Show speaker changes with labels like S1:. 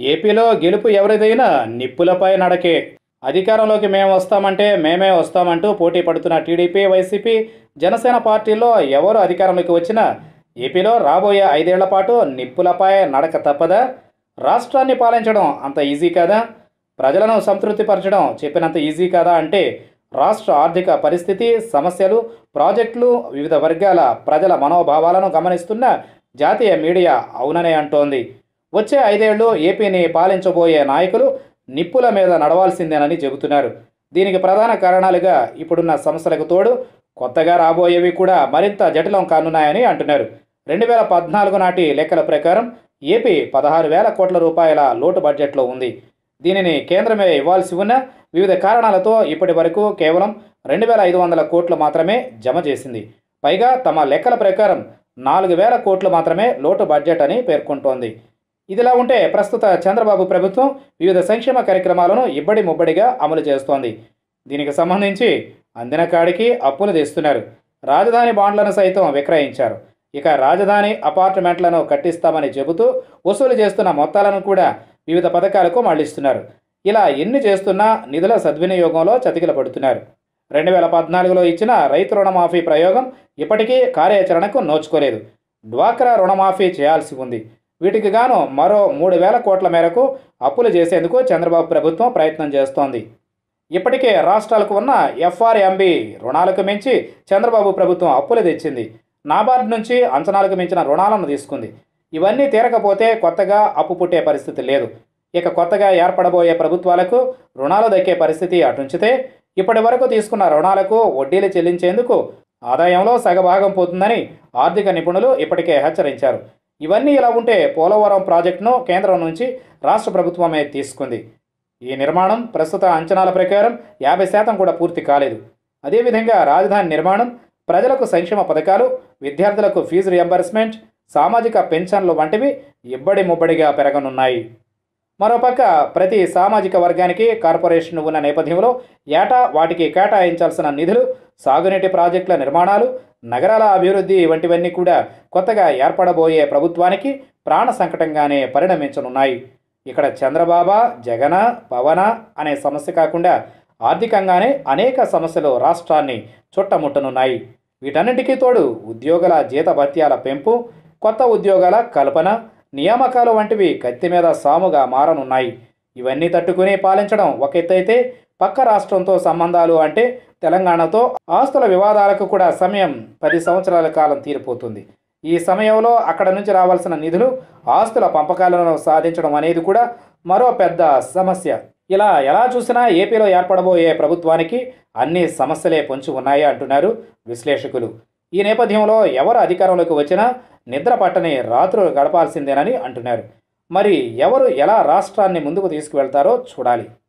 S1: ఏపీలో గెలుపు ఎవరిదైనా నిప్పులపై నడకే అధికారంలోకి మేము వస్తామంటే మేమే వస్తామంటూ పోటీ పడుతున్న టీడీపీ వైసీపీ జనసేన పార్టీల్లో ఎవరు అధికారంలోకి వచ్చినా ఏపీలో రాబోయే ఐదేళ్ల పాటు నిప్పులపై నడక తప్పదా రాష్ట్రాన్ని పాలించడం అంత ఈజీ కాదా ప్రజలను సంతృప్తిపరచడం చెప్పినంత ఈజీ కాదా అంటే రాష్ట్ర ఆర్థిక పరిస్థితి సమస్యలు ప్రాజెక్టులు వివిధ వర్గాల ప్రజల మనోభావాలను గమనిస్తున్న జాతీయ మీడియా అవుననే అంటోంది వచ్చే ఐదేళ్లు ఏపీని పాలించబోయే నాయకులు నిప్పుల మీద నడవాల్సిందేనని చెబుతున్నారు దీనికి ప్రధాన కారణాలుగా ఇప్పుడున్న సమస్యలకు తోడు కొత్తగా రాబోయేవి కూడా మరింత జటిలం కానున్నాయని అంటున్నారు రెండు వేల పద్నాలుగు నాటి లెక్కల ప్రకారం ఏపీ పదహారు వేల కోట్ల రూపాయల లోటు బడ్జెట్లో ఉంది దీనిని కేంద్రమే ఇవ్వాల్సి ఉన్న వివిధ కారణాలతో ఇప్పటి వరకు కేవలం రెండు వేల ఐదు వందల కోట్లు మాత్రమే జమ చేసింది పైగా తమ లెక్కల ప్రకారం నాలుగు వేల కోట్లు మాత్రమే లోటు బడ్జెట్ అని పేర్కొంటోంది ఇదిలా ఉంటే ప్రస్తుత చంద్రబాబు ప్రభుత్వం వివిధ సంక్షేమ కార్యక్రమాలను ఇబ్బడి ముబ్బడిగా అమలు చేస్తోంది దీనికి సంబంధించి అందిన కాడికి అప్పులు తెస్తున్నారు రాజధాని బాండ్లను సైతం విక్రయించారు ఇక రాజధాని అపార్ట్మెంట్లను కట్టిస్తామని చెబుతూ వసూలు చేస్తున్న మొత్తాలను కూడా వివిధ పథకాలకు మళ్లిస్తున్నారు ఇలా ఎన్ని చేస్తున్నా నిధుల సద్వినియోగంలో చతికిల పడుతున్నారు రెండు వేల పద్నాలుగులో ఇచ్చిన రైతు రుణమాఫీ ప్రయోగం ఇప్పటికీ కార్యాచరణకు నోచుకోలేదు డ్వాక్రా రుణమాఫీ చేయాల్సి ఉంది వీటికి గాను మరో మూడు వేల కోట్ల మేరకు అప్పులు చేసేందుకు చంద్రబాబు ప్రభుత్వం ప్రయత్నం చేస్తోంది ఇప్పటికే రాష్ట్రాలకు ఉన్న ఎఫ్ఆర్ఎంబి రుణాలకు మించి చంద్రబాబు ప్రభుత్వం అప్పులు తెచ్చింది నాబార్డ్ నుంచి అంచనాలకు మించిన రుణాలను తీసుకుంది ఇవన్నీ తీరకపోతే కొత్తగా అప్పు పుట్టే పరిస్థితి లేదు ఇక కొత్తగా ఏర్పడబోయే ప్రభుత్వాలకు రుణాలు దక్కే పరిస్థితి అటుంచితే ఇప్పటి వరకు తీసుకున్న రుణాలకు వడ్డీలు చెల్లించేందుకు ఆదాయంలో సగభాగం పోతుందని ఆర్థిక నిపుణులు ఇప్పటికే హెచ్చరించారు ఇవన్నీ ఇలా ఉంటే పోలవరం ప్రాజెక్టును కేంద్రం నుంచి రాష్ట్ర ప్రభుత్వమే తీసుకుంది ఈ నిర్మాణం ప్రస్తుత అంచనాల ప్రకారం యాభై శాతం కూడా పూర్తి కాలేదు అదేవిధంగా రాజధాని నిర్మాణం ప్రజలకు సంక్షేమ పథకాలు విద్యార్థులకు ఫీజు రియంబర్స్మెంట్ సామాజిక పెన్షన్లు వంటివి ఇబ్బడి ముబ్బడిగా పెరగనున్నాయి మరోపక్క ప్రతి సామాజిక వర్గానికి కార్పొరేషన్ ఉన్న నేపథ్యంలో ఏటా వాటికి కేటాయించాల్సిన నిధులు సాగునీటి ప్రాజెక్టుల నిర్మాణాలు నగరాల అభివృద్ధి వంటివన్నీ కూడా కొత్తగా ఏర్పడబోయే ప్రభుత్వానికి ప్రాణ సంకటంగానే పరిణమించనున్నాయి ఇక్కడ చంద్రబాబా జగన పవన అనే సమస్య కాకుండా ఆర్థికంగానే అనేక సమస్యలు రాష్ట్రాన్ని చుట్టముట్టనున్నాయి వీటన్నిటికీ తోడు ఉద్యోగుల జీతభత్యాల పెంపు కొత్త ఉద్యోగాల కల్పన నియామకాలు వంటివి కత్తి మీద సాముగా మారనున్నాయి ఇవన్నీ తట్టుకుని పాలించడం ఒక ఎత్తైతే పక్క రాష్ట్రంతో సంబంధాలు అంటే తెలంగాణతో ఆస్తుల వివాదాలకు కూడా సమయం పది సంవత్సరాల కాలం తీరిపోతుంది ఈ సమయంలో అక్కడ నుంచి రావాల్సిన నిధులు ఆస్తుల పంపకాలను సాధించడం అనేది కూడా మరో పెద్ద సమస్య ఇలా ఎలా చూసినా ఏపీలో ఏర్పడబోయే ప్రభుత్వానికి అన్ని సమస్యలే పొంచి ఉన్నాయి అంటున్నారు విశ్లేషకులు ఈ నేపథ్యంలో ఎవరు అధికారంలోకి వచ్చినా నిద్ర పట్టని రాత్రులు గడపాల్సిందేనని అంటున్నారు మరి ఎవరు ఎలా రాష్ట్రాన్ని ముందుకు తీసుకువెళ్తారో చూడాలి